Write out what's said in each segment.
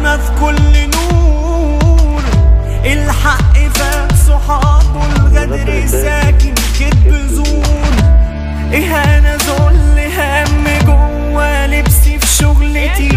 ربنا في كل نور الحق فاق صحابه الغدر ساكن كدب زور إهانة ذل هم جوا لبسي في شغلتي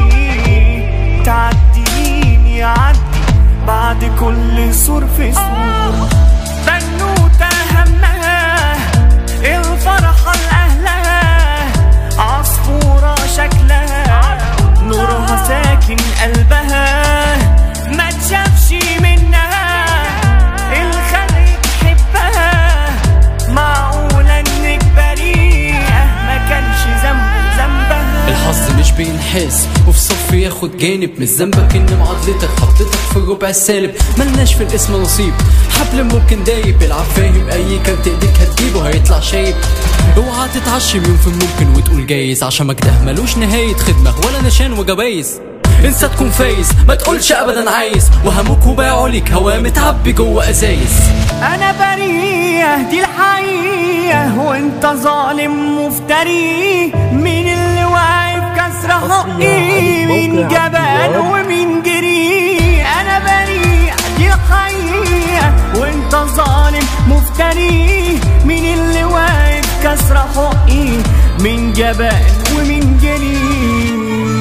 تعدي يعدي بعد كل سور في سور بنوتة همها الفرحة لأهلها عصفورة شكلها نورها ساكن قلبها ما تشافش منها الخلق تحبها معقولة انك بريئة ما كانش ذنب ذنبها الحظ مش بينحاس وفي صف ياخد جانب مش ذنبك ان معادلتك حطيتك في الربع السالب ملناش في الاسم نصيب حبل ممكن دايب العب فاهم اي كارت ايديك هتجيبه هيطلع شايب اوعى تتعشم يوم في الممكن وتقول جايز عشان مجده ملوش نهاية خدمة ولا نشان وجوايز انسى تكون فايز ما تقولش ابدا عايز وهمك وباعوا لك هوا متعبي جوه ازايز انا بريئة دي الحقيقة وانت ظالم مفتري مين اللي واقف كسر حقي مين جبان ومين جري انا بريئة دي الحقيقة وانت ظالم مفتري مين اللي واقف كسر حقي مين جبان ومين جري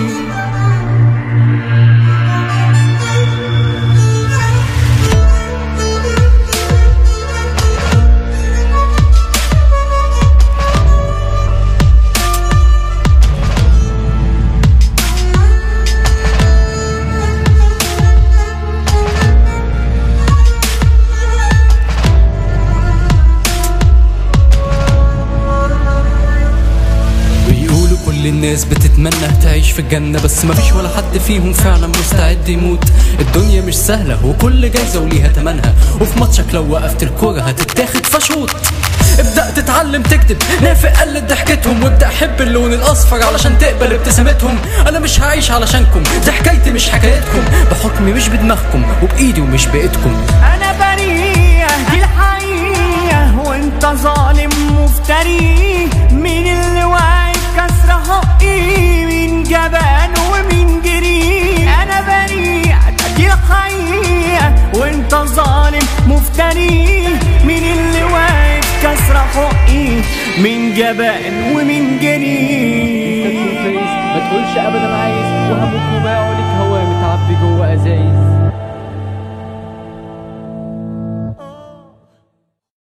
بيقولوا كل الناس بتتمنى تعيش في الجنة بس مفيش ولا حد فيهم فعلا مستعد يموت الدنيا مش سهلة وكل جايزة وليها تمنها وفي ماتشك لو وقفت الكورة هتتاخد فشوط ابدأ تتعلم تكتب نافق قلد ضحكتهم وابدأ حب اللون الأصفر علشان تقبل ابتسامتهم أنا مش هعيش علشانكم دي حكايتي مش حكايتكم بحكمي مش بدماغكم وبإيدي ومش بإيدكم انا بريئة دي الحقيقة وانت ظالم مفتري مين اللي واقف كسر حقي مين جبان ومين جري انا بريئة دي الحقيقة وانت ظالم مفتري مين اللي واقف كسر حقي مين جبان ومين جري ما تقولش ابدا عايز وهمك وباعوا لك هوا متعبي جوه ازايز